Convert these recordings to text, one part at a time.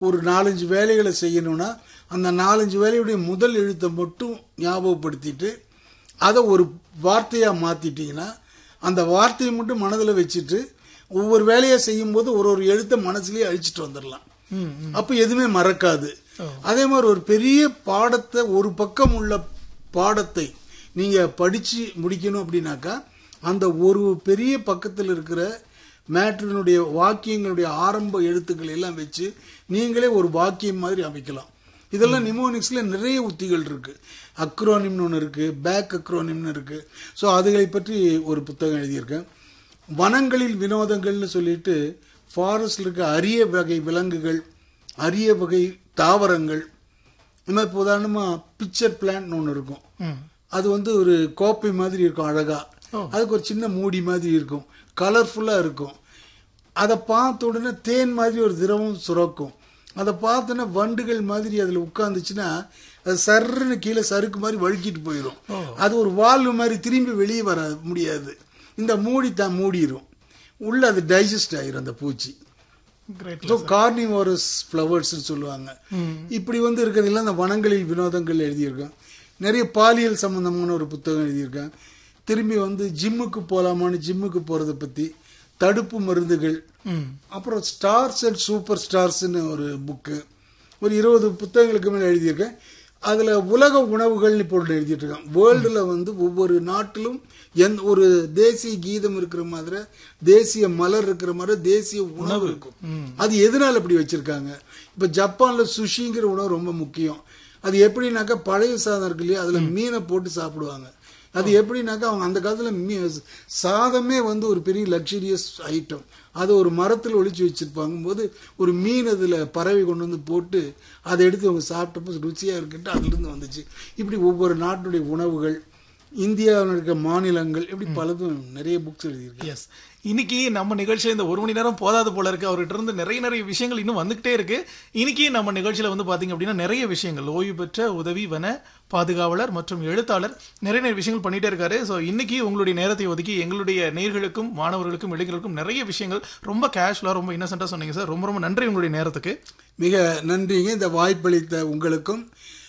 ஒரு நாலஞ்சு வேலைகளை செய்யணும்னா அந்த நாலஞ்சு வேலையுடைய முதல் எழுத்தை மட்டும் ஞாபகப்படுத்திட்டு அதை ஒரு வார்த்தையாக மாற்றிட்டீங்கன்னா அந்த வார்த்தையை மட்டும் மனதில் வச்சுட்டு ஒவ்வொரு வேலையை செய்யும்போது ஒரு ஒரு எழுத்தை மனசுலயே அழிச்சிட்டு வந்துடலாம் அப்போ எதுவுமே மறக்காது அதே மாதிரி ஒரு பெரிய பாடத்தை ஒரு பக்கம் உள்ள பாடத்தை நீங்க படிச்சு முடிக்கணும் அப்படின்னாக்கா அந்த ஒரு பெரிய பக்கத்தில் இருக்கிற மேட்ரினுடைய வாக்கியங்களுடைய ஆரம்ப எழுத்துக்கள் எல்லாம் வச்சு நீங்களே ஒரு வாக்கியம் மாதிரி அமைக்கலாம் இதெல்லாம் நிமோனிக்ஸ்ல நிறைய உத்திகள் இருக்கு அக்ரோனிம்னு ஒன்று இருக்கு பேக் அக்ரோனிம்னு இருக்கு ஸோ அதுகளை பற்றி ஒரு புத்தகம் எழுதியிருக்கேன் வனங்களில் வினோதங்கள்னு சொல்லிட்டு ஃபாரஸ்ட்ல இருக்க அரிய வகை விலங்குகள் அரிய வகை தாவரங்கள் இந்த மாதிரி இப்போ உதாரணமா பிக்சர் பிளான்ட் ஒன்று இருக்கும் அது வந்து ஒரு கோப்பை மாதிரி இருக்கும் அழகா அதுக்கு ஒரு சின்ன மூடி மாதிரி இருக்கும் கலர்ஃபுல்லா இருக்கும் அதை பார்த்த உடனே தேன் மாதிரி ஒரு திரவம் சுரக்கும் அதை பார்த்தோன்னா வண்டுகள் மாதிரி அதில் உட்காந்துச்சுன்னா அது சர்ன்னு கீழே சறுக்கு மாதிரி வழுக்கிட்டு போயிடும் அது ஒரு வால்வு மாதிரி திரும்பி வெளியே வர முடியாது இந்த மூடி தான் மூடிரும் உள்ள அது டைஜஸ்ட் ஆயிரும் அந்த பூச்சி கிரேட் ஸோ கார்னிவோரஸ் ஃப்ளவர்ஸ் சொல்லுவாங்க இப்படி வந்து இருக்கிறதெல்லாம் அந்த வனங்களில் வினோதங்கள் எழுதியிருக்கேன் நிறைய பாலியல் சம்பந்தமான ஒரு புத்தகம் எழுதியிருக்கேன் திரும்பி வந்து ஜிம்முக்கு போகலாமான்னு ஜிம்முக்கு போகிறத பற்றி தடுப்பு மருந்துகள் அப்புறம் ஸ்டார்ஸ் அண்ட் சூப்பர் ஸ்டார்ஸ்னு ஒரு புக்கு ஒரு இருபது புத்தகங்களுக்கு மேலே எழுதியிருக்கேன் அதில் உலக உணவுகள்னு இப்போ ஒன்று எழுதிட்டு இருக்கேன் வேர்ல்டில் வந்து ஒவ்வொரு நாட்டிலும் எந்த ஒரு தேசிய கீதம் இருக்கிற மாதிரி தேசிய மலர் இருக்கிற மாதிரி தேசிய உணவு இருக்கும் அது எதனால அப்படி வச்சிருக்காங்க இப்போ ஜப்பான்ல சுஷிங்கிற உணவு ரொம்ப முக்கியம் அது எப்படின்னாக்கா பழைய சாதம் இருக்கு இல்லையா அதுல மீனை போட்டு சாப்பிடுவாங்க அது எப்படின்னாக்கா அவங்க அந்த காலத்துல மீ சாதமே வந்து ஒரு பெரிய லக்ஸரியஸ் ஐட்டம் அதை ஒரு மரத்தில் ஒளிச்சு வச்சிருப்பாங்க போது ஒரு மீன் அதில் பறவை கொண்டு வந்து போட்டு அதை எடுத்து அவங்க சாப்பிட்டப்போ ருச்சியாக இருக்குன்ட்டு அதுலேருந்து வந்துச்சு இப்படி ஒவ்வொரு நாட்டுடைய உணவுகள் இந்தியாவில் இருக்க மாநிலங்கள் இப்படி பலதும் நிறைய புக்ஸ் எழுதியிருக்கேன் எஸ் இன்னைக்கு நம்ம நிகழ்ச்சியில இந்த ஒரு மணி நேரம் போதாது போல இருக்கு அவர்கிட்ட இருந்து நிறைய நிறைய விஷயங்கள் இன்னும் வந்துகிட்டே இருக்கு இன்னைக்கு நம்ம நிகழ்ச்சியில வந்து பாத்தீங்க அப்படின்னா நிறைய விஷயங்கள் ஓய்வு பெற்ற உதவி வன பாதுகாவலர் மற்றும் எழுத்தாளர் நிறைய நிறைய விஷயங்கள் பண்ணிட்டே இருக்காரு ஸோ இன்னைக்கு உங்களுடைய நேரத்தை ஒதுக்கி எங்களுடைய நேர்களுக்கும் மாணவர்களுக்கும் இளைஞர்களுக்கும் நிறைய விஷயங்கள் ரொம்ப கேஷுவலா ரொம்ப இன்னசென்ட்டா சொன்னீங்க சார் ரொம்ப ரொம்ப நன்றி உங்களுடைய நேரத்துக்கு மிக நன்றிங்க இந்த வாய்ப்பளித்த உங்களுக்கும்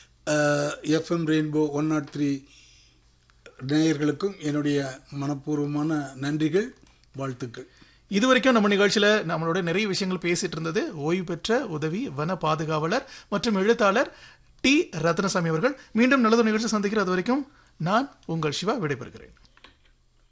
FM rainbow one naught three நேயர்களுக்கும் என்னுடைய மனப்பூர்வமான நன்றிகள் வாழ்த்துக்கள் இது வரைக்கும் நம்ம நிகழ்ச்சியில நம்மளோட நிறைய விஷயங்கள் பேசிட்டு இருந்தது ஓய்வு பெற்ற உதவி வன பாதுகாவலர் மற்றும் எழுத்தாளர் டி ரத்னசாமி அவர்கள் மீண்டும் நல்லது நிகழ்ச்சி சந்திக்கிற அது வரைக்கும் நான் உங்கள் சிவா விடைபெறுகிறேன்